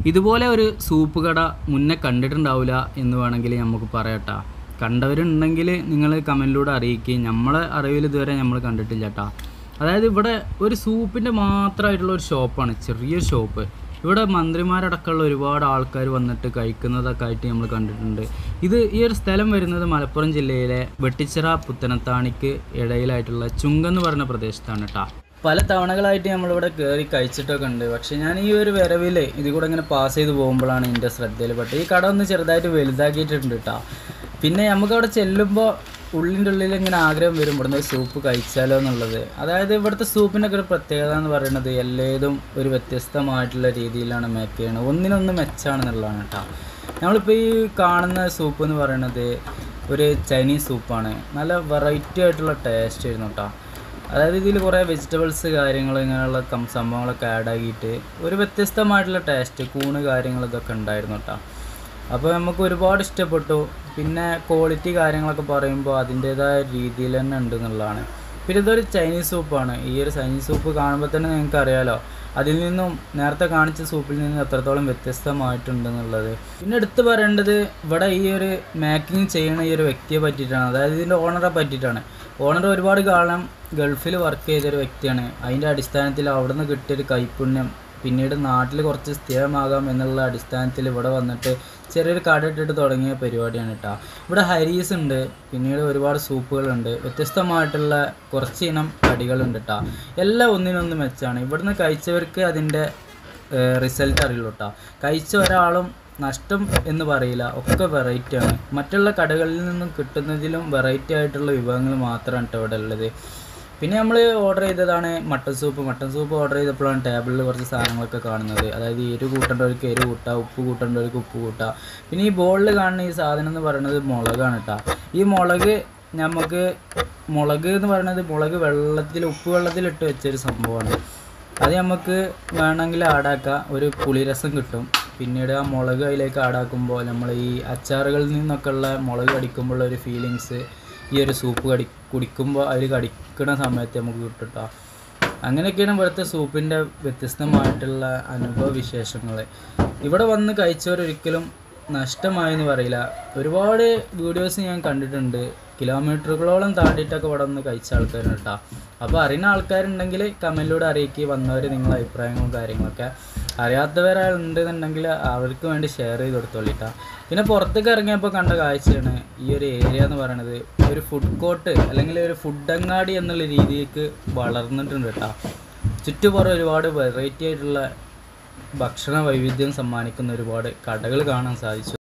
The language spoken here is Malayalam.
ഇതുപോലെ ഒരു സൂപ്പ് കട മുന്നേ കണ്ടിട്ടുണ്ടാവില്ല എന്ന് വേണമെങ്കിൽ നമുക്ക് പറയട്ടാ കണ്ടവരുണ്ടെങ്കിൽ നിങ്ങൾ കമൻറ്റിലൂടെ അറിയിക്കുകയും നമ്മളെ അറിവിൽ ഇതുവരെ നമ്മൾ കണ്ടിട്ടില്ല കേട്ടാ അതായത് ഇവിടെ ഒരു സൂപ്പിൻ്റെ മാത്രമായിട്ടുള്ള ഒരു ഷോപ്പാണ് ചെറിയൊരു ഷോപ്പ് ഇവിടെ മന്ത്രിമാരടക്കമുള്ള ഒരുപാട് ആൾക്കാർ വന്നിട്ട് കഴിക്കുന്നതൊക്കെ ആയിട്ട് നമ്മൾ കണ്ടിട്ടുണ്ട് ഇത് ഈ ഒരു സ്ഥലം വരുന്നത് മലപ്പുറം ജില്ലയിലെ വെട്ടിച്ചിറ പുത്തനത്താണിക്ക് ഇടയിലായിട്ടുള്ള ചുങ്കെന്ന് പറഞ്ഞ പ്രദേശത്താണ് കേട്ടോ പല തവണകളായിട്ട് നമ്മളിവിടെ കയറി കഴിച്ചിട്ടൊക്കെ ഉണ്ട് പക്ഷെ ഞാൻ ഈ ഒരു വരവിൽ ഇത് കൂടെ ഇങ്ങനെ പാസ് ചെയ്ത് പോകുമ്പോഴാണ് എൻ്റെ ശ്രദ്ധയിൽപ്പെട്ടത് ഈ കട ഒന്ന് ചെറുതായിട്ട് വലുതാക്കിയിട്ടുണ്ട് കേട്ടോ പിന്നെ നമുക്ക് അവിടെ ചെല്ലുമ്പോൾ ഉള്ളിൻ്റെ ഉള്ളിൽ ഇങ്ങനെ ആഗ്രഹം വരും ഇവിടുന്ന് ഒരു സൂപ്പ് കഴിച്ചാലോ എന്നുള്ളത് അതായത് ഇവിടുത്തെ സൂപ്പിനൊക്കെ ഒരു പ്രത്യേകത എന്ന് പറയുന്നത് എല്ലാതും ഒരു വ്യത്യസ്തമായിട്ടുള്ള രീതിയിലാണ് മേക്ക് ചെയ്യുന്നത് ഒന്നിനൊന്ന് മെച്ചാണെന്നുള്ളതാണ് കേട്ടോ നമ്മളിപ്പോൾ ഈ കാണുന്ന സൂപ്പ് എന്ന് പറയുന്നത് ഒരു ചൈനീസ് സൂപ്പാണ് നല്ല വെറൈറ്റി ആയിട്ടുള്ള ടേസ്റ്റ് ആയിരുന്നു കേട്ടോ അതായത് ഇതിൽ കുറേ വെജിറ്റബിൾസ് കാര്യങ്ങൾ ഇങ്ങനെയുള്ള കം സംഭവങ്ങളൊക്കെ ആഡ് ആക്കിയിട്ട് ഒരു വ്യത്യസ്തമായിട്ടുള്ള ടേസ്റ്റ് കൂണ് കാര്യങ്ങൾ ഇതൊക്കെ ഉണ്ടായിരുന്നു കേട്ടോ അപ്പോൾ നമുക്ക് ഒരുപാട് ഇഷ്ടപ്പെട്ടു പിന്നെ ക്വാളിറ്റി കാര്യങ്ങളൊക്കെ പറയുമ്പോൾ അതിൻ്റേതായ രീതിയിൽ തന്നെ ഉണ്ട് എന്നുള്ളതാണ് പിന്നെ ഇതൊരു ചൈനീസ് സൂപ്പാണ് ഈ ഒരു ചൈനീസ് സൂപ്പ് കാണുമ്പോൾ തന്നെ നിങ്ങൾക്ക് അറിയാലോ അതിൽ നിന്നും നേരത്തെ കാണിച്ച സൂപ്പിൽ നിന്നും എത്രത്തോളം വ്യത്യസ്തമായിട്ടുണ്ട് എന്നുള്ളത് പിന്നെ എടുത്തു പറയേണ്ടത് ഇവിടെ ഈ ഒരു മേക്കിംഗ് ചെയ്യുന്ന ഈ ഒരു വ്യക്തിയെ പറ്റിയിട്ടാണ് അതായത് ഇതിൻ്റെ ഓണറെ പറ്റിയിട്ടാണ് ഓണർ ഒരുപാട് കാലം ഗൾഫിൽ വർക്ക് ചെയ്തൊരു വ്യക്തിയാണ് അതിൻ്റെ അടിസ്ഥാനത്തിൽ അവിടെ നിന്ന് കിട്ടിയൊരു കൈപുണ്യം പിന്നീട് നാട്ടിൽ കുറച്ച് സ്ഥിരമാകാം എന്നുള്ള അടിസ്ഥാനത്തിൽ ഇവിടെ വന്നിട്ട് ചെറിയൊരു കട ഇട്ടിട്ട് തുടങ്ങിയ പരിപാടിയാണ് കേട്ടോ ഇവിടെ ഹരീസ് ഉണ്ട് പിന്നീട് ഒരുപാട് സൂപ്പുകളുണ്ട് വ്യത്യസ്തമായിട്ടുള്ള കുറച്ച് ഇനം കടികളുണ്ട് കേട്ടോ എല്ലാം ഒന്നിനൊന്ന് മെച്ചാണ് ഇവിടുന്ന് കഴിച്ചവർക്ക് അതിൻ്റെ റിസൾട്ട് അറിയുള്ളൂ കേട്ടോ കഴിച്ച ഒരാളും നഷ്ടം എന്ന് പറയില്ല ഒക്കെ വെറൈറ്റി ആണ് മറ്റുള്ള കടകളിൽ നിന്നും കിട്ടുന്നതിലും വെറൈറ്റി ആയിട്ടുള്ള വിഭവങ്ങൾ മാത്രമാണ് കേട്ടോ ഇവിടെ ഉള്ളത് പിന്നെ നമ്മൾ ഓർഡർ ചെയ്തതാണ് mutton soup mutton soup order ചെയ്തപ്പോഴാണ് ടേബിളിൽ കുറച്ച് സാധനങ്ങളൊക്കെ കാണുന്നത് അതായത് എരു കൂട്ടേണ്ടവർക്ക് എരു കൂട്ടുക ഉപ്പ് കൂട്ടേണ്ടവർക്ക് ഉപ്പ് കൂട്ടുക പിന്നെ ഈ ബോളിൽ കാണുന്ന ഈ സാധനം എന്ന് പറയുന്നത് മുളകാണ് കേട്ടോ ഈ മുളക് നമുക്ക് മുളക് എന്ന് പറയുന്നത് മുളക് വെള്ളത്തിൽ ഉപ്പ് വെള്ളത്തിലിട്ട് വെച്ചൊരു സംഭവമാണ് അത് നമുക്ക് വേണമെങ്കിൽ ആഡാക്കാം ഒരു പുളിരസം കിട്ടും പിന്നീട് ആ മുളക് അതിലേക്ക് ആഡാക്കുമ്പോൾ നമ്മൾ ഈ അച്ചാറുകളിൽ നിന്നൊക്കെ ഉള്ള മുളക് കടിക്കുമ്പോഴുള്ള ഒരു ഫീലിങ്സ് ഈ ഒരു സൂപ്പ് കടി കുടിക്കുമ്പോൾ അതിൽ കടിക്കുന്ന സമയത്ത് നമുക്ക് കിട്ടും കേട്ടോ അങ്ങനെയൊക്കെയാണ് ഇവിടുത്തെ സൂപ്പിൻ്റെ വ്യത്യസ്തമായിട്ടുള്ള അനുഭവ വിശേഷങ്ങൾ ഇവിടെ വന്ന് കഴിച്ചവരൊരിക്കലും നഷ്ടമായെന്ന് പറയില്ല ഒരുപാട് വീഡിയോസ് ഞാൻ കണ്ടിട്ടുണ്ട് കിലോമീറ്ററുകളോളം താണ്ടിയിട്ടൊക്കെ ഇവിടെ വന്ന് കഴിച്ച ആൾക്കാരുണ്ട് കേട്ടോ അപ്പോൾ അറിയുന്ന ആൾക്കാരുണ്ടെങ്കിൽ കമൻറ്റിലൂടെ അറിയിക്കുക വന്നവർ നിങ്ങളുടെ അഭിപ്രായങ്ങളും കാര്യങ്ങളൊക്കെ അറിയാത്തവരുണ്ടെന്നുണ്ടെങ്കിൽ അവർക്ക് വേണ്ടി ഷെയർ ചെയ്ത് കൊടുത്തോളിട്ടാ പിന്നെ പുറത്തേക്ക് ഇറങ്ങിയപ്പോൾ കണ്ട കാഴ്ചയാണ് ഈ ഒരു ഏരിയ എന്ന് പറയുന്നത് ഒരു ഫുഡ് കോർട്ട് അല്ലെങ്കിൽ ഒരു ഫുഡ് അങ്ങാടി എന്നുള്ള രീതിക്ക് വളർന്നിട്ടുണ്ട് കേട്ടോ ചുറ്റുപുറം ഒരുപാട് വെറൈറ്റി ആയിട്ടുള്ള ഭക്ഷണ വൈവിധ്യം സമ്മാനിക്കുന്ന ഒരുപാട് കടകൾ കാണാൻ സാധിച്ചു